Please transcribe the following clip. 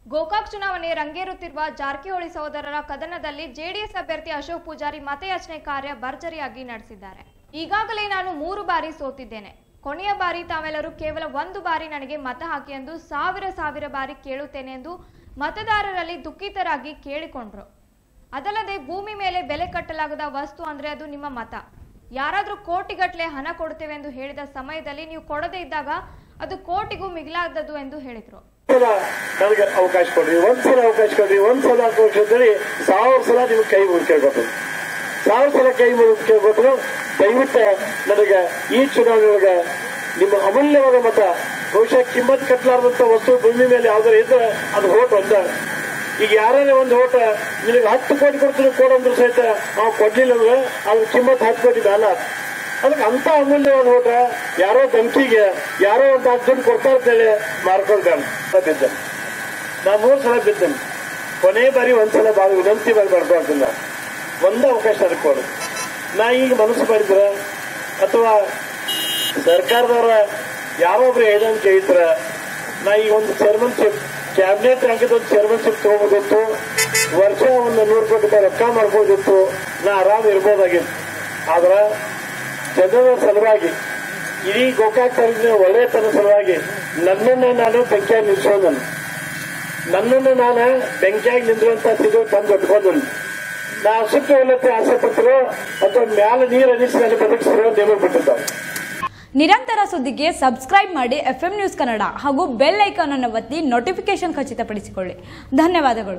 ಗೋಕಾಕ್ ಚುನಾವಣೆ ರಂಗೇರುತ್ತಿರುವ ಜಾರಕಿಹೊಳಿ ಸಹೋದರರ ಕದನದಲ್ಲಿ ಜೆಡಿಎಸ್ ಅಭ್ಯರ್ಥಿ ಅಶೋಕ್ ಪೂಜಾರಿ ಮತಯಾಚನೆ ಕಾರ್ಯ ಭರ್ಜರಿಯಾಗಿ ನಡೆಸಿದ್ದಾರೆ ಈಗಾಗಲೇ ನಾನು ಮೂರು ಬಾರಿ ಸೋತಿದ್ದೇನೆ ಕೊನೆಯ ಬಾರಿ ತಾವೆಲ್ಲರೂ ಕೇವಲ ಒಂದು ಬಾರಿ ನನಗೆ ಮತ ಹಾಕಿ ಎಂದು ಸಾವಿರ ಸಾವಿರ ಬಾರಿ ಕೇಳುತ್ತೇನೆ ಎಂದು ಮತದಾರರಲ್ಲಿ ದುಃಖಿತರಾಗಿ ಕೇಳಿಕೊಂಡ್ರು ಅದಲ್ಲದೆ ಭೂಮಿ ಮೇಲೆ ಬೆಲೆ ಕಟ್ಟಲಾಗದ ವಸ್ತು ಅಂದ್ರೆ ಅದು ನಿಮ್ಮ ಮತ ಯಾರಾದ್ರೂ ಕೋಟಿಗಟ್ಟಲೆ ಹಣ ಕೊಡ್ತೇವೆ ಎಂದು ಹೇಳಿದ ಸಮಯದಲ್ಲಿ ನೀವು ಕೊಡದೇ ಇದ್ದಾಗ ಅದು ಕೋಟಿಗೂ ಮಿಗಿಲಾದದ್ದು ಎಂದು ಹೇಳಿದ್ರು ಸಲ ನನಗೆ ಅವಕಾಶ ಕೊಡ್ರಿ ಒಂದ್ಸಲ ಅವಕಾಶ ಕೊಡ್ರಿ ಒಂದ್ಸಲ ಅವಕಾಶ ಅಂತೇಳಿ ಸಾವಿರ ಸಲ ನಿಮ್ಗೆ ಕೈ ಮುಗಿ ಕೇಳ್ಕೊತೀನಿ ಸಾವಿರ ಸಲ ಕೈ ಮುಗಿ ಕೇಳ್ಕೊಟ್ರು ದಯವಿಟ್ಟು ನನಗೆ ಈ ಚುನಾವಣೆಯೊಳಗೆ ನಿಮ್ಮ ಅಮೂಲ್ಯವಾದ ಮತ ಬಹುಶಃ ಕಿಮ್ಮತ್ ಕಟ್ಟಲಾರ್ದಂತ ವಸ್ತು ಭೂಮಿ ಮೇಲೆ ಯಾವ್ದಾರ ಇದ್ರೆ ಅದು ಹೋಟ್ ಒಂದ ಈಗ ಯಾರೇ ಒಂದು ಹೋಟ ನಿನಗೆ ಹತ್ತು ಕೋಟಿ ಕೊಡ್ತೀನಿ ಕೊಡಂದ್ರು ಸಹಿತ ನಾವು ಕೊಡ್ಲಿಲ್ಲ ಅಂದ್ರೆ ಅದ್ರ ಕಿಮ್ಮತ್ ಹತ್ತು ಕೋಟಿ ಬೇಡ ಅದಕ್ಕೆ ಅಂತ ಅಮೂಲ್ಯವಾದ ಹೋಟ ಯಾರೋ ಧಮಕಿಗೆ ಯಾರೋ ಒಂದು ಹತ್ತು ದುಡ್ಡು ಕೊಡ್ತಾ ಅಂತೇಳಿ ಮಾರ್ಕೊಂಡ್ತಾನೆ ಬಿದ್ದೆ ನಾ ಮೂರು ಸಲ ಬಿದ್ದೇನೆ ಕೊನೆ ಬಾರಿ ಒಂದ್ಸಲ ಬಾಳ ವಿನಂತಿ ಮಾಡಿ ಮಾಡ್ಕೊಳ್ತಿಲ್ಲ ಒಂದೇ ಅವಕಾಶ ಅದಕ್ಕೆ ಕೊಡು ನಾ ಈಗ ಮನಸ್ಸು ಮಾಡಿದ್ರ ಅಥವಾ ಸರ್ಕಾರದವರ ಯಾರೊಬ್ರು ಹೇಳಿದಂಗೆ ಇದ್ರ ನಾ ಈಗ ಒಂದು ಚೇರ್ಮನ್ಶಿಪ್ ಕ್ಯಾಬಿನೆಟ್ ರ್ಯಾಂಕಿದ ಒಂದು ಚೇರ್ಮನ್ಶಿಪ್ ತಗೋಬೋದಿತ್ತು ವರ್ಷ ಒಂದು ನೂರು ಕೋಟಿ ರೂಪಾಯಿ ರೊಕ್ಕ ಮಾಡ್ಬೋದಿತ್ತು ನಾ ಆರಾಮ್ ಇರ್ಬೋದಾಗಿತ್ತು ಆದ್ರ ಜನರ ಸಲುವಾಗಿ ಇಡೀ ಗೋಕಾಕ್ ತಾಲೂಕಿನ ಒಳ್ಳೆಯತನ ಸಲುವಾಗಿ ನನ್ನನ್ನು ನಾನು ಬೆಂಕಿಯಾಗಿ ನಿಲ್ಸೋದನ್ನು ನನ್ನನ್ನು ನಾನು ಬೆಂಕಿಯಾಗಿ ನಿಂದ್ರುವಂತ ಸ್ಥಿತಿ ತಂದು ಇಟ್ಕೊಂಡು ನಾ ಸುತ್ತ ಒಲ್ಲತ್ತೆ ಆಸೆ ಪಟ್ಟರು ಅಥವಾ ಮ್ಯಾಲ ನೀರು ಅನಿಸಿ ನನಗೆ ಬದುಕಿಸಿರೋ ದೇವರು ಬಿಟ್ಟಿದ್ದಾವೆ ನಿರಂತರ ಸುದ್ದಿಗೆ ಸಬ್ಸ್ಕ್ರೈಬ್ ಮಾಡಿ ಎಫ್ ನ್ಯೂಸ್ ಕನ್ನಡ ಹಾಗೂ ಬೆಲ್ ಐಕಾನ್ ಅನ್ನು ಒತ್ತಿ ನೋಟಿಫಿಕೇಶನ್ ಖಚಿತಪಡಿಸಿಕೊಳ್ಳಿ ಧನ್ಯವಾದಗಳು